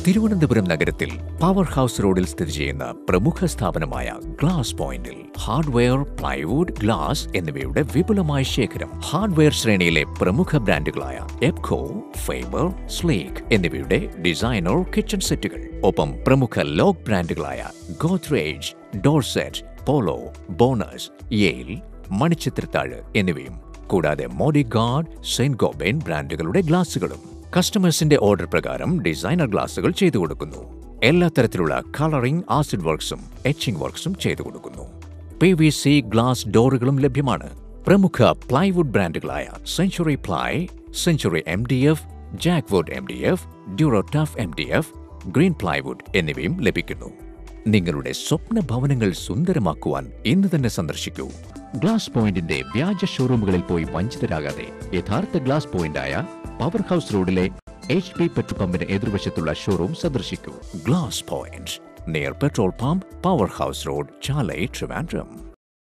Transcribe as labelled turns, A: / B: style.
A: തിരുവനന്തപുരം നഗരത്തിൽ power house റോഡിൽ സ്ഥിതി ചെയ്യുന്ന പ്രമുഖ സ്ഥാപനമായ ഗ്ലാസ് പോയിന്റിൽ ഹാർഡ്വെയർ പ്ലൈവുഡ് ഗ്ലാസ് എന്നിവയുടെ വിപുലമായ ശേഖരം ഹാർഡ്വെയർ ശ്രേണിയിലെ പ്രമുഖ ബ്രാൻഡുകളായ എപ്കോ ഫൈബർ സ്ലീക്ക് എന്നിവയുടെ ഡിസൈനർ കിച്ചൺ സെറ്റുകൾ ഒപ്പം പ്രമുഖ ലോക്ക് ബ്രാൻഡുകളായ Godrej Dorset Polo Bonus Yale Manichitrathazhu എന്നിവയും കൂടാതെ മോഡി ഗാർഡ് സെയിന്റ് ഗോബൈൻ ബ്രാൻഡുകളുടെ ഗ്ലാസുകളും കസ്റ്റമേഴ്സിന്റെ ഓർഡർ പ്രകാരം ഡിസൈനർ ഗ്ലാസുകൾ ചെയ്തു കൊടുക്കുന്നു എല്ലാ തരത്തിലുള്ള കളറിംഗ് ആസിഡ് വർക്ക്സും എച്ചിങ് വർക്ക്സും ചെയ്തു കൊടുക്കുന്നു പി വി സി ഗ്ലാസ് ഡോറുകളും ലഭ്യമാണ് പ്രമുഖ പ്ലൈവുഡ് ബ്രാൻഡുകളായ Century ply Century M D F Jackwood M D F Durotuff M D F green plywood എന്നിവയും ലഭിക്കുന്നു നിങ്ങളുടെ സ്വപ്ന ഭവനങ്ങൾ സുന്ദരമാക്കുവാൻ ഇന്ന് തന്നെ സന്ദർശിക്കൂ ഗ്ലാസ് പോയിന്റിന്റെ വ്യാജ ഷോറൂമുകളിൽ പോയി വഞ്ചിതരാകാതെ യഥാർത്ഥ ഗ്ലാസ് പോയിന്റായ പവർ ഹൗസ് റോഡിലെ എച്ച് പി പെട്രോൾ പമ്പിന് എതിർവശത്തുള്ള ഷോറൂം സന്ദർശിക്കൂ glass point near petrol pump power house road Chalai Trivandrum